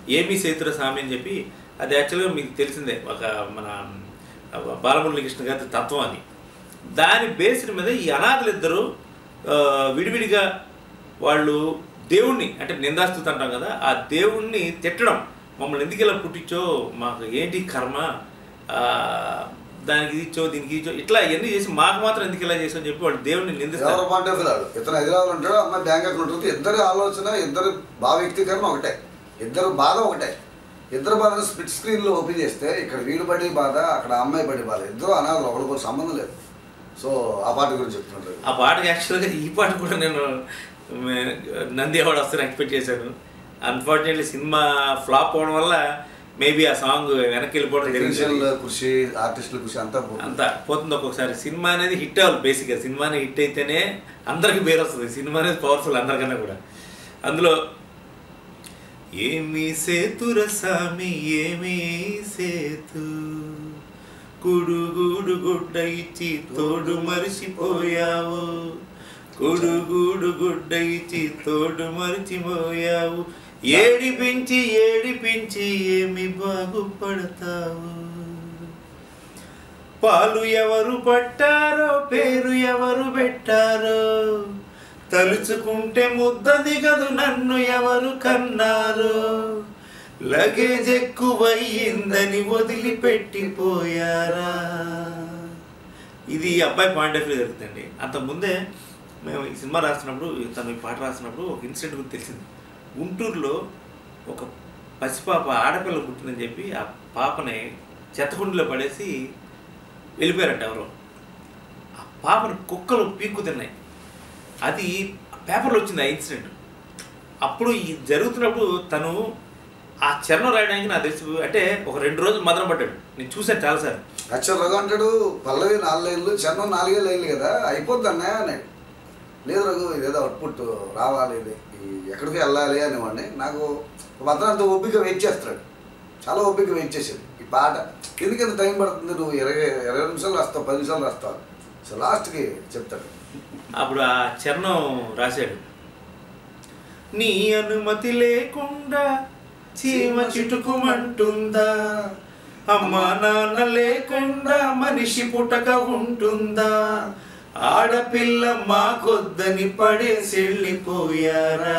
ఏమి సేతుర స్వామి అని చెప్పి అది యాక్చువల్గా మీకు తెలిసిందే ఒక మన బాలమురళీకృష్ణ గారి తత్వం అది దాని బేస్డ్ మీద ఈ అనాథలు ఇద్దరు ఆ, విడివిడిగా వాళ్ళు దేవుణ్ణి అంటే నిందాస్తుతి అంటాం కదా ఆ దేవుణ్ణి తిట్టడం మమ్మల్ని ఎందుకు ఇలా పుట్టించో మాకు ఏంటి కర్మ ఆ, దానికి ఇది ఇచ్చో దీనికి ఇది ఇచ్చో ఇట్లా ఎన్ని చేసి మాకు మాత్రం ఎందుకు ఇలా చేసావు అని చెప్పి వాళ్ళు దేవుణ్ణి నిందిస్తారు ఎవరు పాయింట్ ఆఫ్ వ్యూ ఇతను హైదరాబాద్ ఉంటాడు అమ్మాయి బ్యాంకాక్ ఉంటుంది ఇద్దరి ఆలోచన ఇద్దరు భావ వ్యక్తీకరణ ఒకటే ఇద్దరు బాధ ఒకటే ఇద్దరు బాధను స్ప్లిట్ స్క్రీన్లో ఓపెన్ చేస్తే ఇక్కడ వీడు పడే బాధ అక్కడ అమ్మాయి పడే బాధ ఇద్దరు అనాథలు ఒకరికొకరు సంబంధం లేదు సో ఆ పాట గురించి చెప్తున్నాడు ఆ పాటకి యాక్చువల్గా ఈ పాట కూడా నేను మే- నంది అవార్డు వస్తాను ఎక్స్పెక్ట్ చేశాను అన్ఫార్చునేట్లీ సినిమా ఫ్లాప్ అవడం వల్ల మేబీ ఆ సాంగ్ వెనక్కి వెళ్ళిపోవడం టెక్నీషియన్ల జరిగింది కృషి ఆర్టిస్టుల కృషి అంతా పోతుంది. అంతా పోతుంది ఒక్కొక్కసారి సినిమా అనేది హిట్ అవ్వాలి బేసిక్గా సినిమాని హిట్ అయితేనే అందరికి పేరు వస్తుంది సినిమా అనేది పవర్ఫుల్ అందరికన్నా కూడా అందులో ఏమి సేతుర సామి ఏమి సేతు కుడుగూడు గుడ్డ ఇచ్చి తోడు మరిచిపోయావు కుడుగూడు గుడ్డ ఇచ్చి తోడు మరిచిపోయావు ఏడిపించి ఏడిపించి ఏమి బాగుపడతావు పాలు ఎవరు పట్టారో పేరు ఎవరు పెట్టారో తలుచుకుంటే ముద్ద దిగదు నన్ను ఎవరు కన్నారో లగేజ్ ఎక్కువయ్యిందని వదిలిపెట్టిపోయారా ఇది ఈ అబ్బాయి పాయింట్ ఆఫ్ వ్యూ జరుగుతుందండి అంత ముందే మేము ఈ సినిమా రాస్తున్నప్పుడు తను ఈ పాట రాస్తున్నప్పుడు ఒక ఇన్సిడెంట్ గురించి తెలిసింది గుంటూరులో ఒక పసిపాప ఆడపిల్ల పుట్టిందని చెప్పి ఆ పాపని చెత్తకుండిలో పడేసి వెళ్ళిపోయారంట ఎవరో ఆ పాపను కుక్కలు పీక్కు తిన్నాయి అది పేపర్లో వచ్చింది ఆ ఇన్సిడెంట్ అప్పుడు ఈ జరుగుతున్నప్పుడు తను ఆ చరణం రాయడానికి నాకు తెలిసి అంటే ఒక రెండు రోజులు మదన పడ్డాడు నేను చూశాను చాలాసార్లు యాక్చువల్ రఘు అంటాడు పల్లవి నాలుగు లైన్లు చరణం నాలుగే లైన్లు కదా అయిపోద్ది అన్నయ్య అన్నాడు లేదు రఘు ఇదేదో అవుట్పుట్ రావాలి ఇది ఈ ఎక్కడికి వెళ్ళాలి అనేవాడిని నాకు మాత్రం అంత ఓపిక వెయిట్ చేస్తున్నాడు చాలా ఓపిక వెయిట్ చేశాడు ఈ పాట ఎందుకంత టైం పడుతుంది నువ్వు ఇరవై ఇరవై నిమిషాలు రాస్తావు పది నిమిషాలు రాస్తావు సో లాస్ట్కి చెప్తాడు అప్పుడు ఆ చరణం రాశాడు నీ అనుమతి లేకుండా చీమ చిటుకుమంటుందా అమ్మ నాన్న లేకుండా మనిషి పుటక ఉంటుందా ఆడపిల్ల మాకొద్దని పడేసి వెళ్ళిపోయారా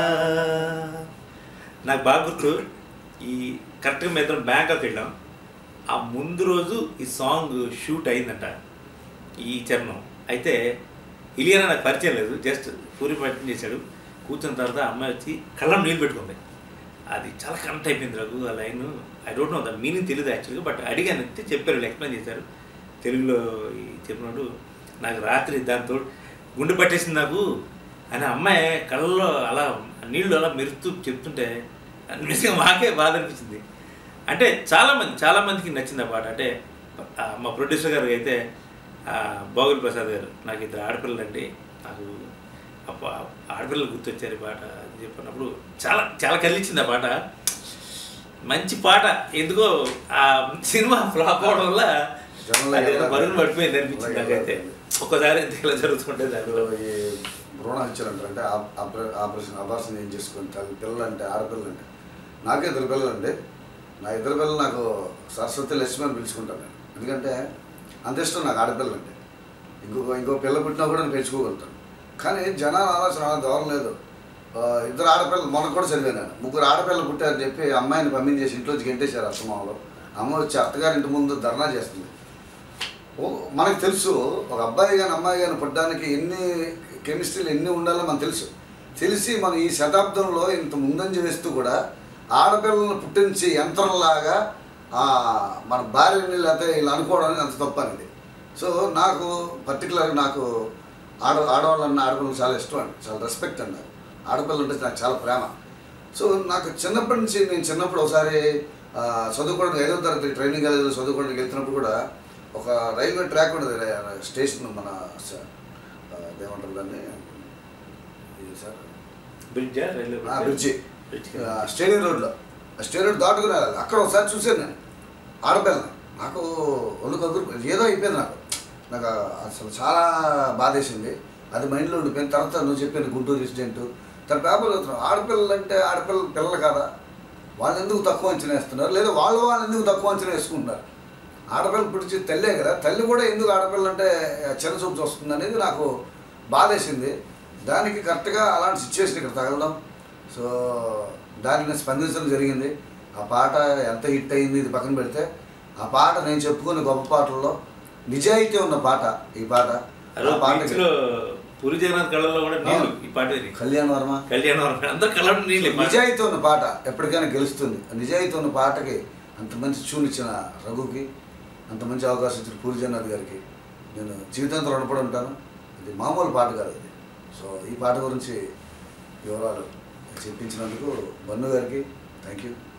నాకు బాగా గుర్తు ఈ కరెక్ట్గా మేము ఇద్దరం బ్యాంకాక్ వెళ్ళాం ఆ ముందు రోజు ఈ సాంగ్ షూట్ అయిందంట ఈ చరణం అయితే ఇలియనా నాకు పరిచయం లేదు జస్ట్ పూరి పట్టిన చేశాడు కూర్చున్న తర్వాత ఆ అమ్మాయి వచ్చి కళ్ళం నీళ్ళు పెట్టుకుంది అది చాలా కనెక్ట్ అయిపోయింది రఘు ఆ line I don't know the meaning తెలియదు యాక్చువల్గా బట్ అడిగాను అంతే చెప్పారు వీళ్ళు ఎక్స్ప్లెయిన్ చేశారు తెలుగులో ఈ చెప్పినప్పుడు నాకు రాత్రి దాంతో గుండె పట్టేసింది నాకు అని అమ్మాయి కళ్ళలో అలా నీళ్ళు అలా మెరుస్తూ చెప్తుంటే నిజంగా మాకే బాధ అనిపించింది అంటే చాలామంది చాలామందికి నచ్చింది ఆ పాట అంటే ఆ మా ప్రొడ్యూసర్ గారు అయితే ఆ, బాగుల్ ప్రసాద్ గారు నాకు ఇద్దరు ఆడపిల్లలు అండి నాకు ఆ పా- ఆడపిల్లలు గుర్తొచ్చారు ఈ పాట అని చెప్పినప్పుడు చాలా చాలా కలిగించింది ఆ పాట మంచి పాట ఎందుకో ఆ సినిమా ఫ్లాప్ అవడం వల్ల జనంలో అది ఎలా- బరువును పడిపోయింది అనిపించింది నాకైతే ఒక్కసారి ఇంత ఇలా జరుగుతుంటే దాంట్లో ఇప్పుడు ఈ భ్రూణ హత్యలు అంటారు అంటే ఆప్- ఆపరే- ఆపరేషన్ అబార్షన్ ఏం చేసుకుని తల్లి పిల్లలు అంటే ఆడపిల్లలు అంటే నాకే ఇద్దరు పిల్లలు అండి నా ఇద్దరు పిల్లలు నాకు సరస్వతి లక్ష్మి అని పిలుచుకుంటాను నేను ఎందుకంటే అంత ఇష్టం నాకు ఆడపిల్లలు అంటే ఇంకొక ఇంకో పిల్ల పుట్టినా కూడా నేను పెంచుకోగలుగుతాను కానీ జనాల ఆలోచన అలా దూరం లేదు ఆ, ఇద్దరు ఆడపిల్లలు మొన్న కూడా చదివాను నేను ముగ్గురు ఆడపిల్లలు పుట్టారని చెప్పి అమ్మాయిని పంపించేసి ఇంట్లోంచి గెంటేశారు అత్తమామలో అమ్మ వచ్చి అత్తగారి ఇంటి ముందు ధర్నా చేస్తుంది ఓ మనకు తెలుసు ఒక అబ్బాయి కానీ అమ్మాయి కానీ పుట్టడానికి ఎన్ని కెమిస్ట్రీలు ఎన్ని ఉండాలో మనకు తెలుసు తెలిసి మనం ఈ శతాబ్దంలో ఇంత ముందంజ వేస్తూ కూడా ఆడపిల్లలను పుట్టించి యంత్రంలాగా ఆ, మన భార్యని లేకపోతే ఇలా అనుకోవడం అనేది అంత తప్పు అనేది సో నాకు పర్టికులర్గా నాకు ఆడ ఆడవాళ్ళన్న ఆడపిల్లలు చాలా ఇష్టం అండి చాలా రెస్పెక్ట్ అండి నాకు ఆడపిల్లలు అంటే నాకు చాలా ప్రేమ సో నాకు చిన్నప్పటి నుంచి నేను చిన్నప్పుడు ఒకసారి ఆ, చదువుకోవడానికి ఐదో తరగతి ట్రైనింగ్ కాలేజీలో చదువుకోవడానికి వెళ్తున్నప్పుడు కూడా ఒక రైల్వే ట్రాక్ ఉండదు రే- స్టేషన్ మన స- ఆ, అదేమంటారు దాన్ని ఇది సార్ బ్రిడ్జా రైల్వే ఆ, బ్రిడ్జి బ్రిడ్జ్ ఆ, స్టేడియం రోడ్లో ఆ స్టేడియం రోడ్ దాటుకుని వెళ్ళాలి అక్కడ ఒకసారి చూశాను నేను ఆడపిల్లని నాకు ఒళ్ళు కగురు ఏదో అయిపోయింది నాకు నాకు అసలు చాలా బాధేసింది అది మైండ్లో ఉండిపోయిన తర్వాత నువ్వు చెప్పిన గుంటూరు ఇన్సిడెంట్ తన పేపర్ చదువుతున్నావు ఆడపిల్లలు అంటే ఆడపిల్లలు పిల్లలు కాదా వాళ్ళు ఎందుకు తక్కువ అంచనా వేస్తున్నారు లేదా వాళ్ళు వాళ్ళు ఎందుకు తక్కువ అంచనా వేసుకుంటున్నారు ఆడపిల్ల పుడిచి తల్లే కదా తల్లి కూడా ఎందుకు ఆడపిల్ల అంటే చిన్న చూపు చూస్తుంది అనేది నాకు బాధేసింది దానికి కరెక్ట్గా అలాంటి సిచ్యువేషన్ ఇక్కడ తగలడం సో దానిని స్పందించడం జరిగింది ఆ పాట ఎంత హిట్ అయింది ఇది పక్కన పెడితే ఆ పాట నేను చెప్పుకునే గొప్ప పాటల్లో నిజాయితీ ఉన్న పాట ఈ పాట అదో ఆ పాటకి బీచ్లో పూరి జగన్నాథ్ కళ్ళలో కూడా నీళ్ళు ఈ పాట ఇది. కళ్యాణ్ వర్మ కళ్యాణం అందరు కళ్ళ నీళ్ళు ఈ పాట. నిజాయితీ ఉన్న పాట ఎప్పటికైనా గెలుస్తుంది నిజాయితీ ఉన్న పాటకి అంత మంచి ట్యూన్ ఇచ్చిన రఘుకి అంత మంచి అవకాశం ఇచ్చిన పూరి జగన్నాథ్ గారికి నేను జీవితాంతం రుణపడి ఉంటాను ఇది మామూలు పాట కాదు ఇది సో ఈ పాట గురించి వివరాలు చెప్పించినందుకు బన్ను గారికి థ్యాంక్ యూ